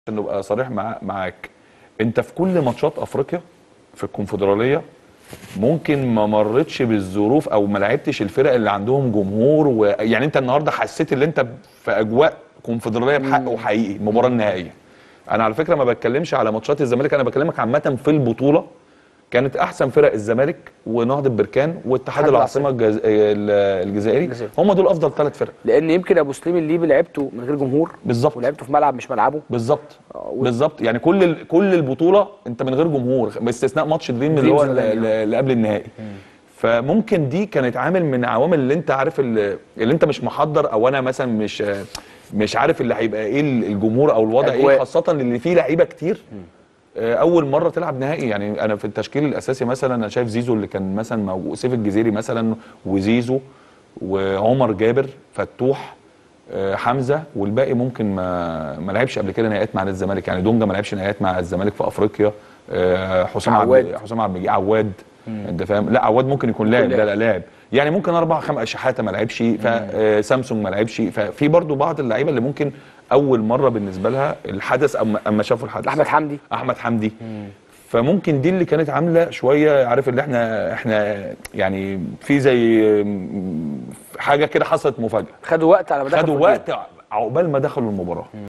عشان نبقى صريح مع معاك انت في كل ماتشات افريقيا في الكونفدراليه ممكن ما مرتش بالظروف او ما لعبتش الفرق اللي عندهم جمهور و... يعني انت النهارده حسيت ان انت في اجواء كونفدراليه بحق وحقيقي المباراه النهائيه انا على فكره ما بتكلمش على ماتشات الزمالك انا بكلمك عامه في البطوله كانت احسن فرق الزمالك ونهضه بركان واتحاد اتحاد العاصمه الجز... ال- الجزائري الجزائري. هم دول افضل ثلاث فرق لان يمكن ابو سليم الليبي لعبته من غير جمهور بالظبط ولعبته في ملعب مش ملعبه بالظبط آه، و- بالظبط يعني كل ال- كل البطوله انت من غير جمهور باستثناء ماتش دريم اللي هو دريم زمان، اللي اللي قبل النهائي فممكن دي كانت عامل من عوامل اللي انت عارف اللي, اللي انت مش محضر او انا مثلا مش مش عارف اللي هيبقى ايه الجمهور او الوضع أجواء. ايه خاصه اللي فيه لعيبه كتير آه، اول مره تلعب نهائي يعني انا في التشكيل الاساسي مثلا انا شايف زيزو اللي كان مثلا موجود سيف الجزيري مثلا وزيزو وعمر جابر فتوح آه، حمزه والباقي ممكن ما ما لعبش قبل كده نهائيات مع نادي الزمالك يعني دونجا ما لعبش نهائيات مع الزمالك في افريقيا آه، حسام عواد. عبد حسام عبد المجيد عواد انت فاهم لا عواد ممكن يكون لاعب لا لا لاعب يعني ممكن اربع خمس شحاته ما لعبش فسامسونج ما لعبش ففي برضو بعض اللعيبه اللي ممكن اول مره بالنسبه لها الحدث اما اما شافوا الحدث احمد حمدي احمد حمدي فممكن دي اللي كانت عامله شويه عارف اللي احنا احنا يعني في زي م- حاجه كده حصلت مفاجاه خدوا وقت على ما دخلوا خدوا في الجيم. وقت عقبال ما دخلوا المباراه